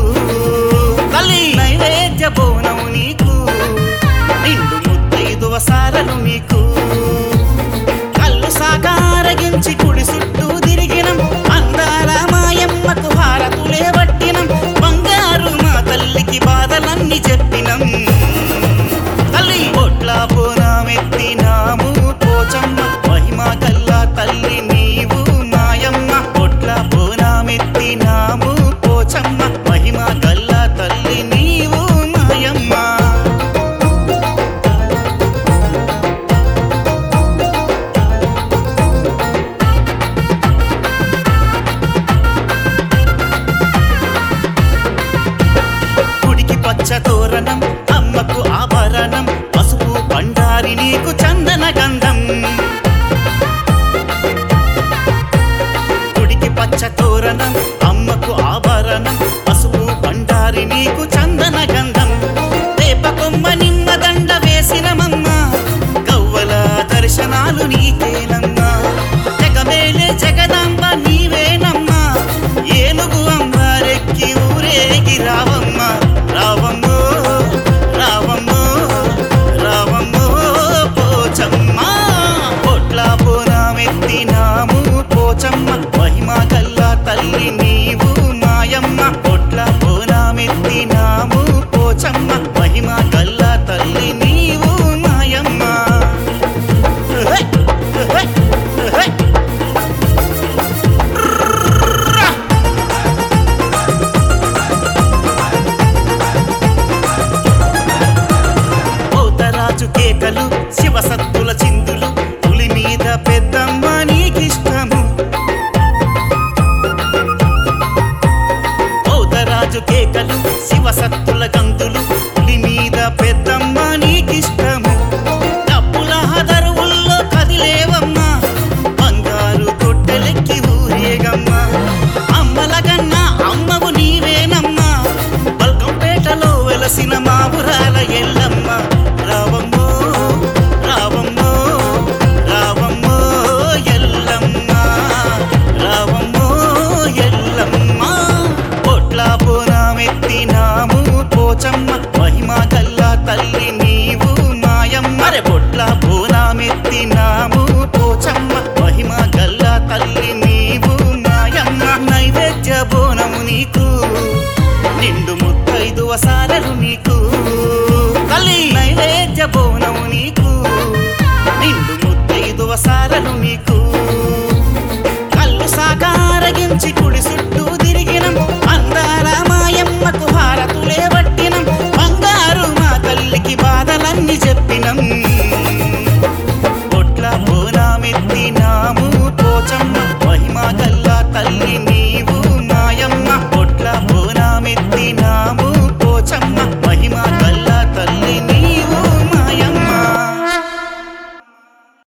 తల్లి నైవేద్య బోనం నీకు నిండు ముత్తైదువ సారలు నీకు కళ్ళు సాకారగించి కుడి చుట్టూ తిరిగినం అందాల మాయమ్మకు హారతులే పట్టినం బంగారు మా తల్లికి బాధలన్నీ చెప్పినం తల్లి పొట్ల పోనామెత్తినాము పోచమ్మ మహిమ కల్లా తల్లి నీవు మాయమ్మ పొట్ల పోనామెత్తినాము పోచమ్మ మహిమ కల్లా తల్లి నీవు మాయమ్మ గుడికి పచ్చ తోరణం అమ్మకు ఆభరణం పసుపు బండారి నీకు చందన గంధం గుడికి పచ్చ తోరణం అమ్మకు ఆభరణం పసుపు బండారి నీకు చందన గంధం వేప కొమ్మ నిమ్మ దండ వేసినమమ్మ గవ్వల దర్శనాలు నీకేనమ్మా జగమేలే జగదాంబ నీవేనమ్మా ఏనుగు అంబారెక్కి ఊరేగి రావమ్మ రావమ్మో రావమ్మో రావమ్మో పోచమ్మ పొట్ల పోనామెత్తినాము పోచమ్మ మహిమ కల్లా తల్లి నీవు మాయమ్మ పొట్ల పోనామెత్తినాము పోచమ్మ మహిమ కల్లా తల్లి నీవు మాయమ్మ హే! హే! హే! పోతరాజు కేకలు శివసత్తుల చిందులు పులి మీద పెద్దమ్మ నీకిష్టము పోతరాజు కేకలు శివసత్తుల గంతులు పులి మీద పెద్దమ్మ నీకిష్టము డప్పుల హదరువుల్లో కదిలేవమ్మా బంగారు తొట్టెలెక్కి ఊరేగమ్మా అమ్మల కన్నా అమ్మవు నీవేనమ్మా బల్కంపేటలో వెలసిన మావురాల ఎల్లమ్మ రావమ్మో రావమ్మో రావమ్మో ఎల్లమ్మ రావమ్మో ఎల్లమ్మ పొట్ల పోనామెత్తినాము పోచమ్మ మహిమ కల్లా తల్లి నీవు మాయమ్మ రే పొట్ల పోనామెత్తినాము పోచమ్మ మహిమ కల్లా తల్లి నీవు మాయమ్మ నైవేద్య బోనము నీకు నిండు ముత్తైదువ సారలు నీకు